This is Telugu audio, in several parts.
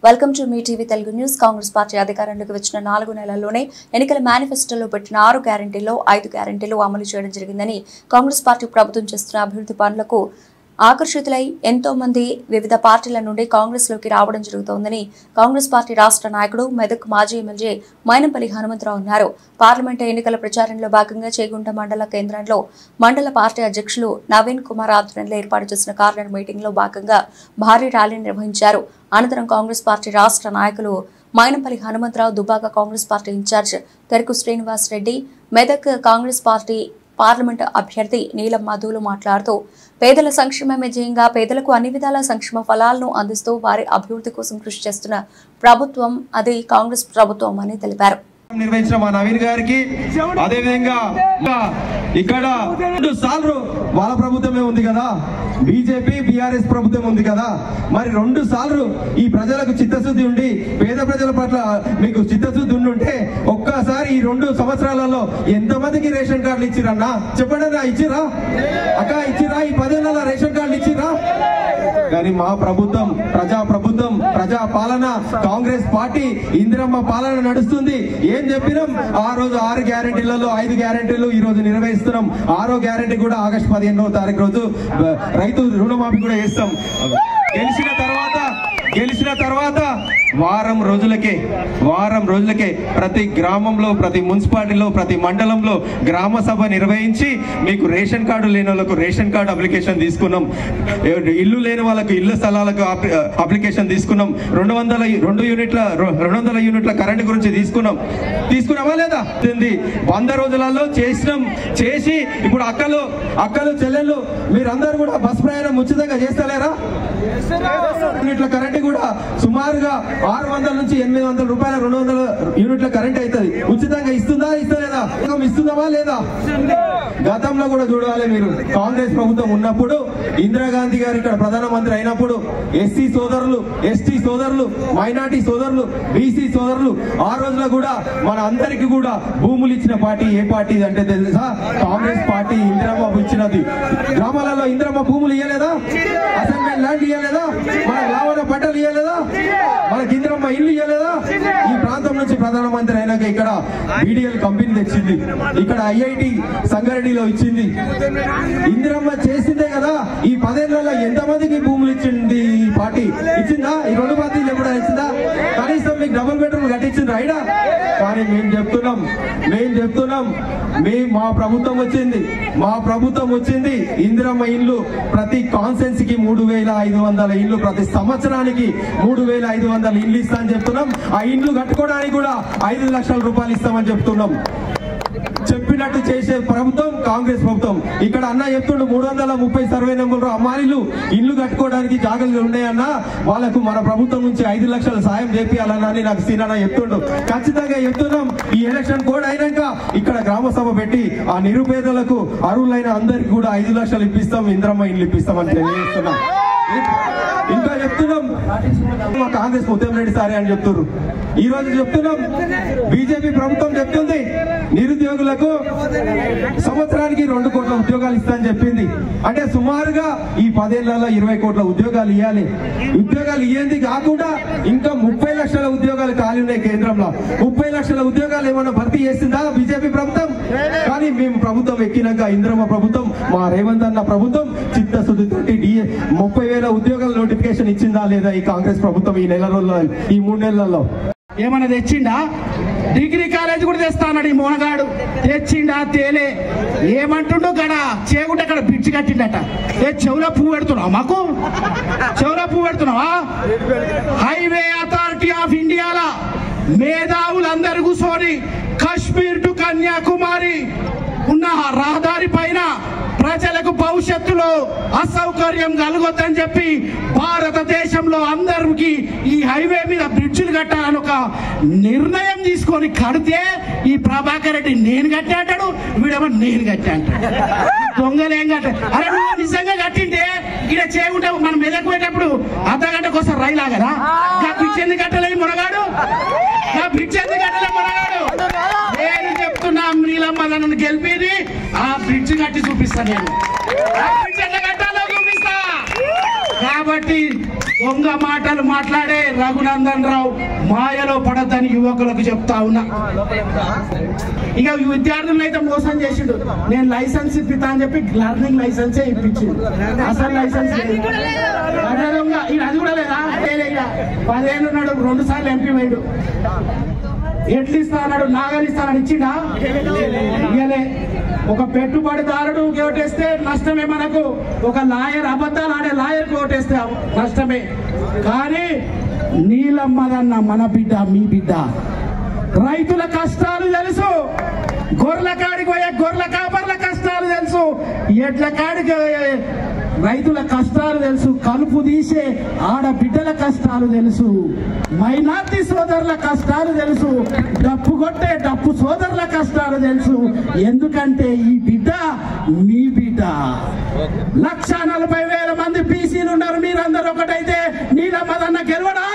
వెల్కమ్ టు మీ TV Telugu news Congress party అధికారంలోకి వచ్చిన నాలుగు నెలల్లోనే ఎన్నికల మేనిఫెస్టోలో పెట్టిన ఆరు గ్యారంటీల్లో ఐదు గ్యారంటీలు అమలు చేయడం జరిగిందని కాంగ్రెస్ పార్టీ ప్రభుత్వం చేస్తున్న అభివృద్ధి పనులకు ఆకర్షితులై ఎంతో మంది వివిధ పార్టీల నుండి కాంగ్రెస్ లోకి రావడం జరుగుతోందని కాంగ్రెస్ పార్టీ రాష్ట్ర నాయకుడు మెదక్ మాజీ ఎమ్మెల్యే మైనంపల్లి హనుమంతరావు అన్నారు పార్లమెంట్ ఎన్నికల ప్రచారంలో భాగంగా చేగుంట మండల కేంద్రంలో మండల పార్టీ అధ్యక్షులు నవీన్ కుమార్ ఆధ్వర్యంలో ఏర్పాటు చేసిన కార్నర్ మీటింగ్ లో భాగంగా భారీ ర్యాలీ నిర్వహించారు అనంతరం కాంగ్రెస్ పార్టీ రాష్ట్ర నాయకులు మైనంపల్లి హనుమంతరావు దుబాక కాంగ్రెస్ పార్టీ ఇన్ఛార్జ్ తెరకు శ్రీనివాస్ రెడ్డి మెదక్ కాంగ్రెస్ పార్టీ పార్లమెంటు అభ్యర్థి నీలం మధులు మాట్లాడుతూ పేదల సంక్షేమమే ధ్యేయంగా పేదలకు అన్ని విధాల సంక్షేమ ఫలాలను అందిస్తూ వారి అభివృద్ధి కోసం కృషి చేస్తున్న ప్రభుత్వం అది కాంగ్రెస్ ప్రభుత్వం అని తెలిపారు నిర్వహించిన మా నవీన్ గారికి అదే విధంగా ఇక్కడ రెండు సార్లు వాళ్ళ ప్రభుత్వమే ఉంది కదా బీజేపీ బీఆర్ఎస్ ప్రభుత్వం ఉంది కదా మరి రెండు సార్లు ఈ ప్రజలకు చిత్తశుద్ధి ఉండి పేద ప్రజల పట్ల మీకు చిత్తశుద్ధి ఉండుంటే ఒక్కసారి ఈ రెండు సంవత్సరాలలో ఎంతమందికి రేషన్ కార్డులు ఇచ్చిరన్నా చెప్పండి అన్నా ఇచ్చిరా అక్క ఇచ్చిరా ఈ పదేళ్ళ రేషన్ కార్డులు ఇచ్చిరా కానీ మా ప్రభుత్వం ప్రజా ప్రభుత్వం ప్రజా పాలన కాంగ్రెస్ పార్టీ ఇందిరమ్మ పాలన నడుస్తుంది ఏం చెప్పినాం ఆ రోజు ఆరు గ్యారెంటీలలో ఐదు గ్యారెంటీలు ఈ రోజు నిర్వహిస్తున్నాం ఆరో గ్యారెంటీ కూడా ఆగస్టు పదిహేనవ తారీఖు రోజు బ- రైతు రుణమాఫీ కూడా చేస్తాం గెలిచిన తర్వాత గెలిచిన తర్వాత వారం రోజులకే వారం రోజులకే ప్రతి గ్రామంలో ప్రతి మున్సిపాలిటీలో ప్రతి మండలంలో గ్రామ సభ నిర్వహించి మీకు రేషన్ కార్డు లేని వాళ్ళకు రేషన్ కార్డు అప్లికేషన్ తీసుకున్నాం ఏ- ఇల్లు లేని వాళ్ళకు ఇల్లు స్థలాలకు అప్లి- అప్లికేషన్ తీసుకున్నాం రెండు వందల రెండు యూనిట్ల రె- రెండు వందల యూనిట్ల కరెంట్ గురించి తీసుకున్నాం తీసుకున్నామా లేదా ఉంది. వంద రోజులలో చేసినాం చేసి ఇప్పుడు అక్కలు అక్కలు చెల్లెళ్ళు మీరందరూ కూడా బస్ ప్రయాణం ఉచితంగా చేస్తలేరా యూనిట్ల కరెంట్ కూడా సుమారుగా ఆరు వందల నుంచి ఎనిమిది వందల రూపాయల రెండు వందల యూనిట్ల కరెంట్ అవుతుంది ఉచితంగా ఇస్తుందా ఇస్తలేదా ఇస్తుందా లేదా గతంలో కూడా చూడాలి మీరు కాంగ్రెస్ ప్రభుత్వం ఉన్నప్పుడు ఇందిరాగాంధీ గారు ఇక్కడ ప్రధానమంత్రి అయినప్పుడు ఎస్సీ సోదరులు ఎస్టీ సోదరులు మైనార్టీ సోదరులు బీసీ సోదరులు ఆ రోజున కూడా మన అందరికి కూడా భూములు ఇచ్చిన పార్టీ ఏ పార్టీ అంటే తెలుసా కాంగ్రెస్ పార్టీ ఇందిరమ్మ ఇచ్చినది గ్రామాలలో ఇందిరమ్మ భూములు ఇవ్వలేదా అసైన్మెంట్ ల్యాండ్ ఇవ్వలేదా మన లావణ పంటలు ఇవ్వలేదా మనకి ఇందిరమ్మ ఇల్లు ఇవ్వలేదా ఈ ప్రాంతం నుంచి ప్రధానమంత్రి అయినాక ఇక్కడ బీడీఎల్ కంపెనీ తెచ్చింది ఇక్కడ ఐఐటి సంగారెడ్డిలో ఇచ్చింది ఇందిరమ్మ చేసిందే కదా ఈ పదేళ్లలో ఎంతమందికి భూములు ఇచ్చింది ఈ పార్టీ ఇచ్చిందా ఈ రెండు పార్టీలు ఎప్పుడైనా ఇచ్చిందా కనీసం మీకు డబుల్ బెడ్రూమ్ కట్టించింది రైడా కానీ మేము చెప్తున్నాం మేము చెప్తున్నాం మేము మా ప్రభుత్వం వచ్చింది మా ప్రభుత్వం వచ్చింది ఇందిరమ్మ ఇల్లు ప్రతి కాన్సెన్స్ కి మూడు వేల ఐదు వందల ఇల్లు ప్రతి సంవత్సరానికి మూడు వేల ఐదు వందల ఇల్లు ఇస్తా అని చెప్తున్నాం ఆ ఇల్లు కట్టుకోవడానికి కూడా ఐదు లక్షల రూపాయలు ఇస్తామని చెప్తున్నాం చెప్పినట్టు చేసే ప్రభుత్వం కాంగ్రెస్ ప్రభుత్వం ఇక్కడ అన్న చెప్తుండు మూడు వందల ముప్పై సర్వే నెంబర్ అమ్మాయిలు ఇల్లు కట్టుకోవడానికి జాగ్రత్తలు ఉన్నాయన్నా వాళ్ళకు మన ప్రభుత్వం నుంచి ఐదు లక్షల సాయం చేపియాలన్నా అని నాకు సీనన్న చెప్తుండు ఖచ్చితంగా చెప్తున్నాం ఈ ఎలక్షన్ కోడ్ అయినాక ఇక్కడ గ్రామ సభ పెట్టి ఆ నిరుపేదలకు అర్హులైన అందరికి కూడా ఐదు లక్షలు ఇప్పిస్తాం ఇంద్రమ్మ ఇల్లు ఇప్పిస్తామని తెలియజేస్తున్నాం ఇంకా చెప్తున్నాం మా కాంగ్రెస్ ఉత్తమ్ రెడ్డి సారే అని చెప్తున్నారు ఈ రోజు చెప్తున్నాం బీజేపీ ప్రభుత్వం చెప్తుంది నిరుద్యోగులకు సంవత్సరానికి రెండు కోట్ల ఉద్యోగాలు ఇస్తా అని చెప్పింది అంటే సుమారుగా ఈ పదేళ్లలో ఇరవై కోట్ల ఉద్యోగాలు ఇవ్వాలి ఉద్యోగాలు ఇయ్యేది కాకుండా ఇంకా ముప్పై లక్షల ఉద్యోగాలు ఖాళీ ఉన్నాయి కేంద్రంలో ముప్పై లక్షల ఉద్యోగాలు ఏమన్నా భర్తీ చేసిందా బీజేపీ ప్రభుత్వం కానీ మేము ప్రభుత్వం ఎక్కినాక ఇంద్రమ్మ ప్రభుత్వం మా రేవంత్ అన్న ప్రభుత్వం చిత్తశుద్ధితోటి డిఏ ముప్పై వేల ఉద్యోగాల నోటిఫికేషన్ ఇచ్చిందా లేదా ఈ కాంగ్రెస్ ప్రభుత్వం ఈ నెల రోజుల్లో ఈ మూడు నెలల్లో ఏమన్నా తెచ్చిండా డిగ్రీ కాలేజ్ కూడా తెస్తా అన్నాడు ఈ మోనగాడు తెచ్చిండా తేలే ఏమంటుండో గడ చేకుంటే అక్కడ బ్రిడ్జ్ కట్టిండట ఏ చెవులో పువ్వు పెడుతున్నావా మాకు చెవులో పువ్వు పెడుతున్నావా హైవే అథారిటీ ఆఫ్ ఇండియాలా మేధావులందరూ కూర్చొని కాశ్మీర్ టు కన్యాకుమారి ఉన్న ఆ రహదారి పైన ప్రజలకు భవిష్యత్తులో అసౌకర్యం కలగొద్దని చెప్పి భారతదేశంలో అందరికి ఈ హైవే మీద బ్రిడ్జిలు కట్టాలని ఒక నిర్ణయం తీసుకొని కడితే ఈ ప్రభాకర్ రెడ్డి నేను కట్టా అంటాడు వీడేమో నేను కట్టా అంటాడు దొంగలు ఏం కట్ట అరే నువ్వు నిజంగా కట్టింటే ఇక్కడ చేయకుంటే మనం మెదక్ పోయేటప్పుడు అర్ధ గంటకు వస్తారు రైలు ఆగరా ఆ బ్రిడ్జ్ ఎందుకు కట్టలేదు మునగాడు ఆ బ్రిడ్జ్ ఎందుకు కట్టలేదు మునగాడు నేను చెప్తున్నా నీలమ్మ నన్ను గెలిపేది ఆ బ్రిడ్జ్ కట్టి చూపిస్తా నేను ఆ బ్రిడ్జ్ ఎట్లా కట్టాలో చూపిస్తా కాబట్టి దొంగ మాటలు మాట్లాడే రఘునందన్ రావు మాయలో పడద్దని యువకులకు చెప్తా ఉన్నా ఇక విద్యార్థులను అయితే మోసం చేసిండు నేను లైసెన్స్ ఇప్పిస్తా అని చెప్పి లర్నింగ్ లైసెన్సే ఇప్పించిండు అసలు లైసెన్స్ లేదు. అదే దొంగ ఈయన అది కూడా లేదా లేదే ఈయన. పదేళ్ళు ఉన్నాడు రెండు సార్లు ఎంపీ పోయిండు ఎట్లు ఇస్తా అన్నాడు నాగలు ఇస్తానని ఇచ్చిండా ఇయ్యలే ఒక పెట్టుబడిదారుడు ఓటేస్తే నష్టమే మనకు ఒక లాయర్ అబద్ధాలు ఆడే లాయర్ ఓటేస్తే నష్టమే కానీ నీలమ్మదన్న మన బిడ్డ మీ బిడ్డ రైతుల కష్టాలు తెలుసు గొర్రెల కాడికి పోయే గొర్రెల కాపర్ల కష్టాలు తెలుసు ఎడ్ల కాడికి పోయే రైతుల కష్టాలు తెలుసు కలుపు తీసే ఆడబిడ్డల కష్టాలు తెలుసు మైనార్టీ సోదరుల కష్టాలు తెలుసు డప్పు కొట్టే డప్పు సోదరుల కష్టాలు తెలుసు ఎందుకంటే ఈ బిడ్డ మీ బిడ్డ లక్ష నలభై వేల మంది బీసీలు ఉన్నారు మీరందరూ ఒకటైతే నీలమ్మదన్న గెలవడా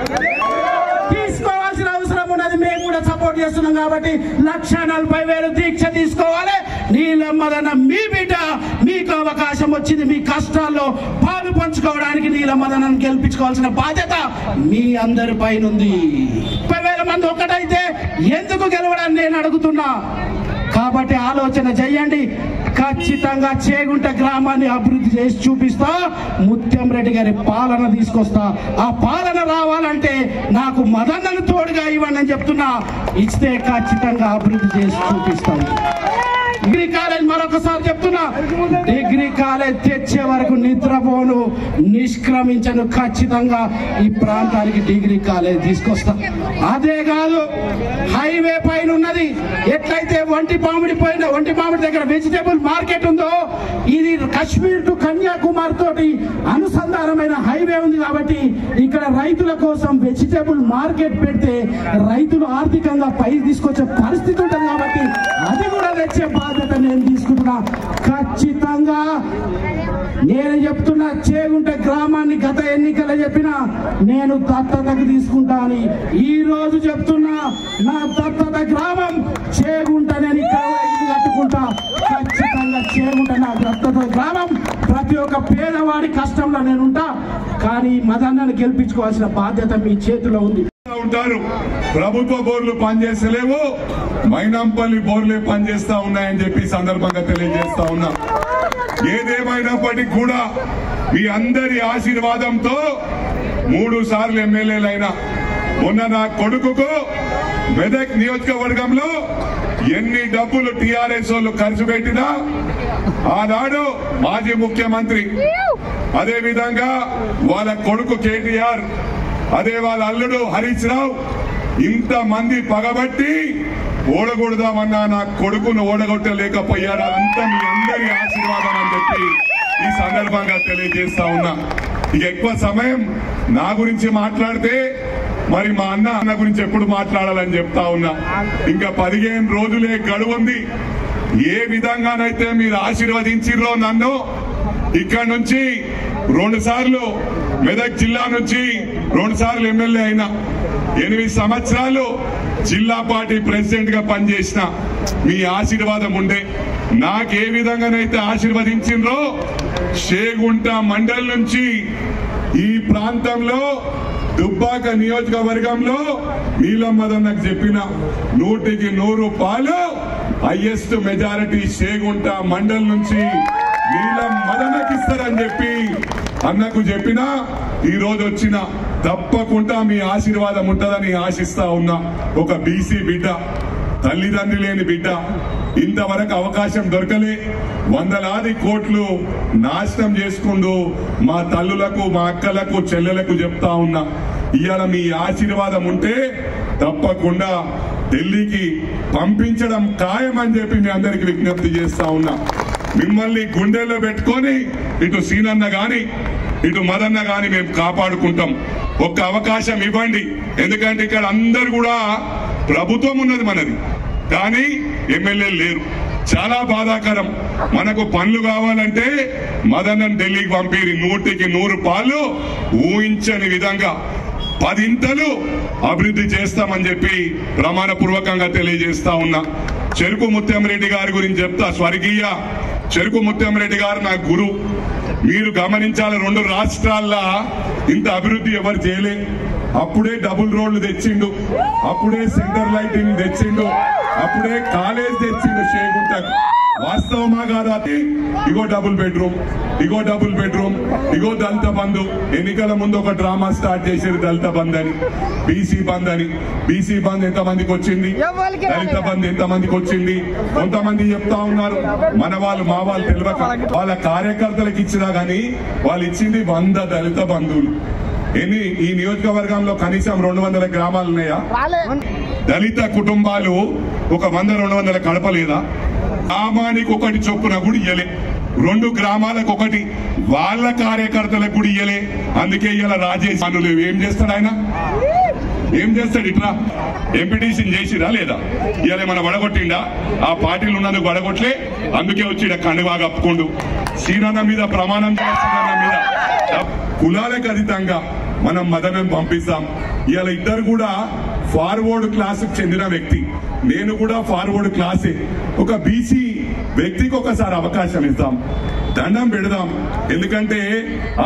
తీసుకోవాల్సిన అవసరం ఉన్నది మేము కూడా సపోర్ట్ చేస్తున్నాం కాబట్టి లక్ష నలభై వేలు దీక్ష తీసుకోవాలి నీలమ్మదన్న మీ బిడ్డ మీకు అవకాశం వచ్చింది మీ కష్టాల్లో పాలు పంచుకోవడానికి నీలమ్మదన్నను గెలిపించుకోవాల్సిన బాధ్యత మీ అందరి పైన ఉంది ముప్పై వేల మంది ఒకటైతే ఎందుకు గెలవడానికి నేను అడుగుతున్నా కాబట్టి ఆలోచన చెయ్యండి ఖచ్చితంగా చేగుంట గ్రామాన్ని అభివృద్ధి చేసి చూపిస్తా ముత్యం రెడ్డి గారి పాలన తీసుకొస్తా ఆ పాలన రావాలంటే నాకు మదన్నను తోడుగా ఇవ్వండి అని చెప్తున్నా ఇస్తే ఖచ్చితంగా అభివృద్ధి చేసి చూపిస్తాం డిగ్రీ కాలేజ్ మరొకసారి చెప్తున్నా డిగ్రీ కాలేజ్ తెచ్చే వరకు నిద్రపోను నిష్క్రమించను ఖచ్చితంగా ఈ ప్రాంతానికి డిగ్రీ కాలేజ్ తీసుకొస్తా అదే కాదు హైవే పైన ఉన్నది ఎట్లయితే ఒంటి పామిడి పైన ఒంటి పామిడి దగ్గర వెజిటేబుల్ మార్కెట్ ఉందో ఇది కశ్మీర్ టు కన్యాకుమారి తోటి అనుసంధానమైన హైవే ఉంది కాబట్టి ఇక్కడ రైతుల కోసం వెజిటేబుల్ మార్కెట్ పెడితే రైతులు ఆర్థికంగా పైకి తీసుకొచ్చే పరిస్థితి ఉంటుంది కాబట్టి అది కూడా తెచ్చే బాధ్యత నేను తీసుకుంటున్నా ఖచ్చితంగా నేను చెప్తున్నా చేగుంట గ్రామాన్ని గత ఎన్నికల చెప్పిన నేను దత్తతకు తీసుకుంటా అని ఈ రోజు చెప్తున్నా నా దత్తత గ్రామం చేగుంట నేను ఇక్కడ ఇల్లు కట్టుకుంటా ఖచ్చితంగా చేగుంట నా దత్తత గ్రామం ప్రతి ఒక్క పేదవాడి కష్టంలో నేను ఉంటా కానీ మదన్నను గెలిపించుకోవాల్సిన బాధ్యత మీ చేతిలో ఉంది ఉంటారు ప్రభుత్వ బోర్లు పనిచేస్తలేవు మైనాంపల్లి బోర్లే పనిచేస్తా ఉన్నాయని చెప్పి ఈ సందర్భంగా తెలియజేస్తా ఉన్నా ఏదేమైనప్పటికీ కూడా మీ అందరి ఆశీర్వాదంతో మూడు సార్లు ఎమ్మెల్యేలైనా మొన్న నా కొడుకుకు మెదక్ నియోజకవర్గంలో ఎన్ని డబ్బులు టిఆర్ఎస్ వాళ్ళు ఖర్చు పెట్టినా ఆనాడు మాజీ ముఖ్యమంత్రి అదే విధంగా వాళ్ళ కొడుకు కేటీఆర్ అదే వాళ్ళ అల్లుడు హరీష్ రావు ఇంత మంది పగబట్టి ఓడగొడదామన్నా నా కొడుకును ఓడగొట్టలేకపోయాడు అదంతా మీ అందరి ఆశీర్వాదం అని చెప్పి ఈ సందర్భంగా తెలియజేస్తా ఉన్నా ఇక ఎక్కువ సమయం నా గురించి మాట్లాడితే మరి మా అన్న అన్న గురించి ఎప్పుడు మాట్లాడాలని చెప్తా ఉన్నా ఇంకా పదిహేను రోజులే గడువు ఉంది ఏ విధంగానైతే మీరు ఆశీర్వదించిర్రో నన్ను ఇక్కడ నుంచి రెండు సార్లు మెదక్ జిల్లా నుంచి రెండు సార్లు ఎమ్మెల్యే అయినా ఎనిమిది సంవత్సరాలు జిల్లా పార్టీ ప్రెసిడెంట్ గా పనిచేసిన మీ ఆశీర్వాదం ఉండే నాకు ఏ విధంగానైతే ఆశీర్వదించిండ్రో షేగుంట మండల్ నుంచి ఈ ప్రాంతంలో దుబ్బాక నియోజకవర్గంలో నీలమ్మదన్నకు చెప్పిన నూటికి నూరు పాలు హైయెస్ట్ మెజారిటీ షేగుంట మండల్ నుంచి నీలం మదనకి ఇస్తారని చెప్పి అన్నకు చెప్పిన ఈ రోజు వచ్చిన తప్పకుండా మీ ఆశీర్వాదం ఉంటుందని ఆశిస్తా ఉన్నా ఒక బీసీ బిడ్డ తల్లిదండ్రి లేని బిడ్డ ఇంతవరకు అవకాశం దొరకలే వందలాది కోట్లు నాశనం చేసుకుంటూ మా తల్లులకు మా అక్కలకు చెల్లెలకు చెప్తా ఉన్నా ఇవాళ మీ ఆశీర్వాదం ఉంటే తప్పకుండా ఢిల్లీకి పంపించడం ఖాయమని చెప్పి మీ అందరికి విజ్ఞప్తి చేస్తా ఉన్నా మిమ్మల్ని గుండెల్లో పెట్టుకొని ఇటు సీనన్న గాని ఇటు మదన్న గాని మేము కాపాడుకుంటాం ఒక్క అవకాశం ఇవ్వండి ఎందుకంటే ఇక్కడ అందరు కూడా ప్రభుత్వం ఉన్నది మనది కానీ ఎమ్మెల్యేలు లేరు చాలా బాధాకరం మనకు పనులు కావాలంటే మదన్నను ఢిల్లీకి పంపిరి నూటికి నూరు పాలు ఊహించని విధంగా పదింతలు అభివృద్ధి చేస్తామని చెప్పి ప్రమాణపూర్వకంగా తెలియజేస్తా ఉన్నా చెరుకు ముత్యంరెడ్డి గారి గురించి చెప్తా స్వర్గీయ చెరుకు ముత్యంరెడ్డి గారు నా గురు మీరు గమనించాలి రెండు రాష్ట్రాల్లో ఇంత అభివృద్ధి ఎవరు చేయలే అప్పుడే డబుల్ రోడ్లు తెచ్చిండు అప్పుడే సెంటర్ లైటింగ్ తెచ్చిండు అప్పుడే కాలేజ్ తెచ్చిండు చేయకుంటాకు వాస్తవమా కాదా ఇగో డబుల్ బెడ్రూమ్ ఇగో డబుల్ బెడ్రూమ్ ఇగో దళిత బంధు ఎన్నికల ముందు ఒక డ్రామా స్టార్ట్ చేసేది దళిత బంద్ అని బీసీ బంద్ అని బీసీ బంద్ ఎంత మందికి వచ్చింది దళిత బంద్ ఎంత మందికి వచ్చింది కొంతమంది చెప్తా ఉన్నారు మన వాళ్ళు మా వాళ్ళు తెలియక వాళ్ళ కార్యకర్తలకు ఇచ్చినా గానీ వాళ్ళు ఇచ్చింది వంద దళిత బంధువులు ఎన్ని ఈ నియోజకవర్గంలో కనీసం రెండు వందల గ్రామాలు ఉన్నాయా దళిత కుటుంబాలు ఒక వంద రెండు వందల కడపలేదా గ్రామానికి ఒకటి చొప్పున కూడా ఇయ్యలే రెండు గ్రామాలకు ఒకటి వాళ్ళ కార్యకర్తలకు కూడా ఇయ్యలే అందుకే ఇలా రాజేష్ పనులు ఏం చేస్తాడు ఆయన ఏం చేస్తాడు ఇట్లా ఎంపిటీషన్ చేసిరా లేదా ఇవాళ మన వడగొట్టిండా ఆ పార్టీలు ఉన్నందుకు వడగొట్లే అందుకే వచ్చి ఈడ కండువా కప్పుకుండు శ్రీరన్న మీద ప్రమాణం చేస్తున్న మీద కులాలకు అతీతంగా మనం మదనం పంపిస్తాం ఇవాళ ఇద్దరు కూడా ఫార్వర్డ్ క్లాస్ చెందిన వ్యక్తి నేను కూడా ఫార్వర్డ్ క్లాసే ఒక బీసీ వ్యక్తికి ఒకసారి అవకాశం ఇస్తాం దండం పెడదాం ఎందుకంటే